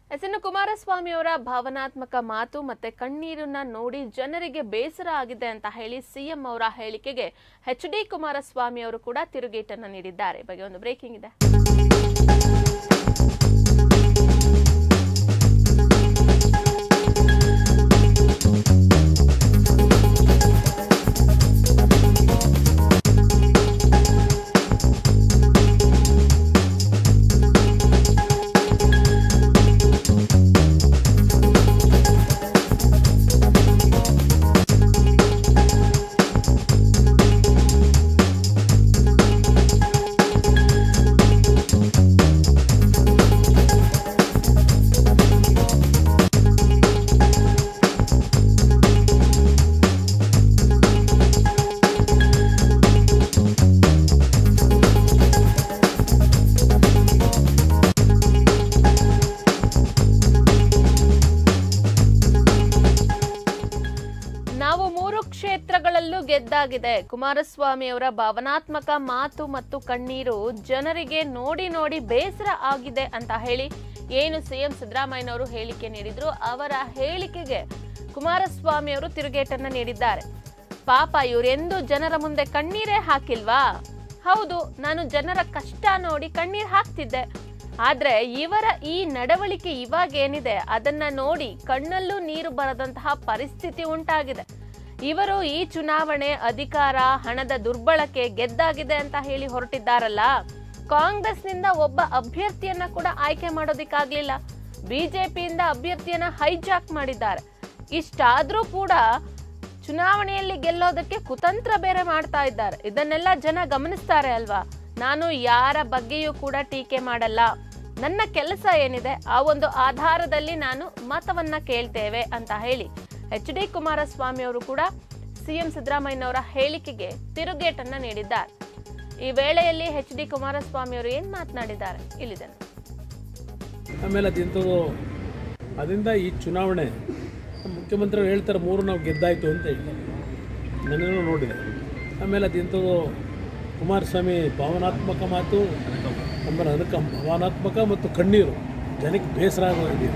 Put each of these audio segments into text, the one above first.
S ಇನ್ನು ಕುಮಾರಸ್ವಾಮಿ ಅವರ ಭಾವನಾತ್ಮಕ ಮಾತು ಮತ್ತೆ ಕಣ್ಣೀರನ್ನ ನೋಡಿ ಜನರಿಗೆ ಬೇಸರ ಆಗಿದೆ ಅಂತ ಹೇಳಿ ಸಿಎಂ ಅವರ ಹೇಳಿಕೆಗೆ ಎಚ್ ಡಿ ಕುಮಾರಸ್ವಾಮಿ ಅವರು ಕೂಡ ತಿರುಗೇಟನ್ನ ನೀಡಿದ್ದಾರೆ ಈ ಬಗ್ಗೆ ಒಂದು ಬ್ರೇಕಿಂಗ್ ಇದೆ ನಾವು ಮೂರು ಕ್ಷೇತ್ರಗಳಲ್ಲೂ ಗೆದ್ದಾಗಿದೆ ಕುಮಾರಸ್ವಾಮಿ ಅವರ ಭಾವನಾತ್ಮಕ ಮಾತು ಮತ್ತು ಕಣ್ಣೀರು ಜನರಿಗೆ ನೋಡಿ ನೋಡಿ ಬೇಸರ ಆಗಿದೆ ಅಂತ ಹೇಳಿ ಏನು ಸಿಎಂ ಸಿದ್ದರಾಮಯ್ಯನವರು ಹೇಳಿಕೆ ನೀಡಿದ್ರು ಅವರ ಹೇಳಿಕೆಗೆ ಕುಮಾರಸ್ವಾಮಿ ಅವರು ತಿರುಗೇಟನ್ನ ನೀಡಿದ್ದಾರೆ ಪಾಪ ಇವರೆಂದು ಜನರ ಮುಂದೆ ಕಣ್ಣೀರೇ ಹಾಕಿಲ್ವಾ ಹೌದು ನಾನು ಜನರ ಕಷ್ಟ ನೋಡಿ ಕಣ್ಣೀರ್ ಹಾಕ್ತಿದ್ದೆ ಆದ್ರೆ ಇವರ ಈ ನಡವಳಿಕೆ ಇವಾಗ ಏನಿದೆ ಅದನ್ನ ನೋಡಿ ಕಣ್ಣಲ್ಲೂ ನೀರು ಬರದಂತಹ ಪರಿಸ್ಥಿತಿ ಉಂಟಾಗಿದೆ ಇವರು ಈ ಚುನಾವಣೆ ಅಧಿಕಾರ ಹಣದ ದುರ್ಬಳಕೆ ಗೆದ್ದಾಗಿದೆ ಅಂತ ಹೇಳಿ ಹೊರಟಿದ್ದಾರಲ್ಲ ಕಾಂಗ್ರೆಸ್ನಿಂದ ಒಬ್ಬ ಅಭ್ಯರ್ಥಿಯನ್ನ ಕೂಡ ಆಯ್ಕೆ ಮಾಡೋದಿಕ್ಕಾಗ್ಲಿಲ್ಲ ಬಿಜೆಪಿಯಿಂದ ಅಭ್ಯರ್ಥಿಯನ್ನ ಹೈಜಾಕ್ ಮಾಡಿದ್ದಾರೆ ಇಷ್ಟಾದ್ರೂ ಕೂಡ ಚುನಾವಣೆಯಲ್ಲಿ ಗೆಲ್ಲೋದಕ್ಕೆ ಕುತಂತ್ರ ಬೇರೆ ಮಾಡ್ತಾ ಇದ್ದಾರೆ ಇದನ್ನೆಲ್ಲ ಜನ ಗಮನಿಸ್ತಾರೆ ಅಲ್ವಾ ನಾನು ಯಾರ ಬಗ್ಗೆಯೂ ಕೂಡ ಟೀಕೆ ಮಾಡಲ್ಲ ನನ್ನ ಕೆಲಸ ಏನಿದೆ ಆ ಒಂದು ಆಧಾರದಲ್ಲಿ ನಾನು ಮತವನ್ನ ಕೇಳ್ತೇವೆ ಅಂತ ಹೇಳಿ ಎಚ್ ಡಿ ಕುಮಾರಸ್ವಾಮಿ ಅವರು ಕೂಡ ಸಿಎಂ ಸಿದ್ದರಾಮಯ್ಯನವರ ಹೇಳಿಕೆಗೆ ತಿರುಗೇಟನ್ನ ನೀಡಿದ್ದಾರೆ ಈ ವೇಳೆಯಲ್ಲಿ ಎಚ್ ಡಿ ಕುಮಾರಸ್ವಾಮಿ ಅವರು ಏನ್ ಮಾತನಾಡಿದ್ದಾರೆ ಇಲ್ಲಿದೆ ಆಮೇಲೆ ಅದೆಂಥದ್ದು ಅದರಿಂದ ಈ ಚುನಾವಣೆ ಮುಖ್ಯಮಂತ್ರಿಗಳು ಹೇಳ್ತಾರೆ ಮೂರು ನಾವು ಗೆದ್ದಾಯಿತು ಅಂತ ಹೇಳಿ ನನ್ನನ್ನು ನೋಡಿದೆ ಆಮೇಲೆ ಅದೆಂಥದ್ದು ಕುಮಾರಸ್ವಾಮಿ ಭಾವನಾತ್ಮಕ ಮಾತು ಆಮೇಲೆ ಅದಕ್ಕೆ ಭಾವನಾತ್ಮಕ ಮತ್ತು ಕಣ್ಣೀರು ಜನಕ್ಕೆ ಬೇಸರ ಆಗೋಗಿದೆ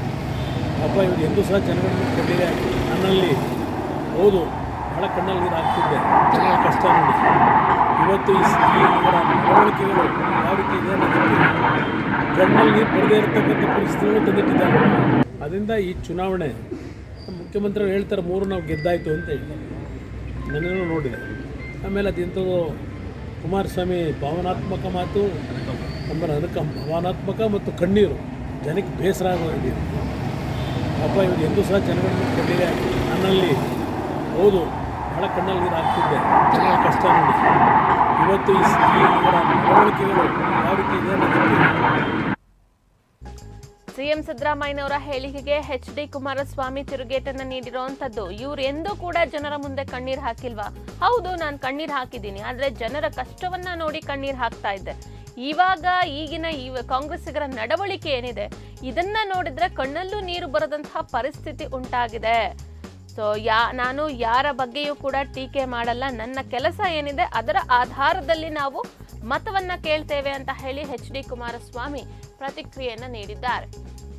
ಪಾಪ ಇವ್ರು ಎಂದೂ ಸಹ ಜನಗಳನ್ನು ಕಣ್ಣೀರೇ ಹಾಕಿ ನನ್ನಲ್ಲಿ ಹೌದು ಬಹಳ ಕಣ್ಣಲ್ಲಿ ನೀರು ಹಾಕ್ತಿದ್ದೆ ಜನಗಳ ಕಷ್ಟ ನೋಡಿ ಇವತ್ತು ಈ ಸ- ಈ ಇವರ ನಡವಳಿಕೆಗಳು ಯಾವ ರೀತಿ ಇದೆ ಅನ್ನೋದಕ್ಕೆ ಕಣ್ಣಲ್ಲಿ ನೀರು ಬರದೇ ಇರತಕ್ಕಂಥ ಪರಿಸ್ಥಿತಿಗಳು ತಂದಿಟ್ಟಿದ್ದಾರೆ ಅದರಿಂದ ಈ ಚುನಾವಣೆ ಮುಖ್ಯಮಂತ್ರಿಗಳು ಹೇಳ್ತಾರೆ ಮೂರು ನಾವು ಗೆದ್ದಾಯಿತು ಅಂತ ಹೇಳಿ ನನ್ನನ್ನು ನೋಡಿದೆ ಆಮೇಲೆ ಅದೆಂಥದ್ದು ಕುಮಾರಸ್ವಾಮಿ ಭಾವನಾತ್ಮಕ ಮಾತು ಆಮೇಲೆ ಅದಕ್ಕೆ ಭಾವನಾತ್ಮಕ ಮತ್ತು ಕಣ್ಣೀರು ಜನಕ್ಕೆ ಬೇಸರ ಆಗೋಗಿದೆ ಪಾಪ ಇವ್ರು ಎಂದೂ ಸಹ ಜನಗಳನ್ನು ಕಣ್ಣೀರೇ ಹಾಕಿ ನನ್ನಲ್ಲಿ ಹೌದು ಬಹಳ ಕಣ್ಣಲ್ಲಿ ನೀರು ಹಾಕ್ತಿದ್ದೆ ಜನಗಳ ಕಷ್ಟ ನೋಡಿ ಇವತ್ತು ಈ ಸ- ಈ ಇವರ ನಡವಳಿಕೆಗಳು ಯಾವ ರೀತಿ ಇದೆ ಅನ್ನೋದಕ್ಕೆ ಸಿಎಂ ಸಿದ್ದರಾಮಯ್ಯನವರ ಹೇಳಿಕೆಗೆ ಎಚ್ ಡಿ ಕುಮಾರಸ್ವಾಮಿ ತಿರುಗೇಟನ್ನ ನೀಡಿರುವಂತದ್ದು ಇವ್ರು ಎಂದೂ ಕೂಡ ಜನರ ಮುಂದೆ ಕಣ್ಣೀರ್ ಹಾಕಿಲ್ವಾ ಹೌದು ನಾನು ಕಣ್ಣೀರ್ ಹಾಕಿದ್ದೀನಿ ಆದ್ರೆ ಜನರ ಕಷ್ಟವನ್ನ ನೋಡಿ ಕಣ್ಣೀರ್ ಹಾಕ್ತಾ ಇದ್ದೆ ಇವಾಗ ಈಗಿನ ಈ ಕಾಂಗ್ರೆಸ್ಸಿಗರ ನಡವಳಿಕೆ ಏನಿದೆ ಇದನ್ನ ನೋಡಿದ್ರೆ ಕಣ್ಣಲ್ಲೂ ನೀರು ಬರದಂತಹ ಪರಿಸ್ಥಿತಿ ಉಂಟಾಗಿದೆ ಸೊ ಯಾ ನಾನು ಯಾರ ಬಗ್ಗೆಯೂ ಕೂಡ ಟೀಕೆ ಮಾಡಲ್ಲ ನನ್ನ ಕೆಲಸ ಏನಿದೆ ಅದರ ಆಧಾರದಲ್ಲಿ ನಾವು ಮತವನ್ನ ಕೇಳ್ತೇವೆ ಅಂತ ಹೇಳಿ ಎಚ್ ಡಿ ಕುಮಾರಸ್ವಾಮಿ ಪ್ರತಿಕ್ರಿಯೆಯನ್ನ ನೀಡಿದ್ದಾರೆ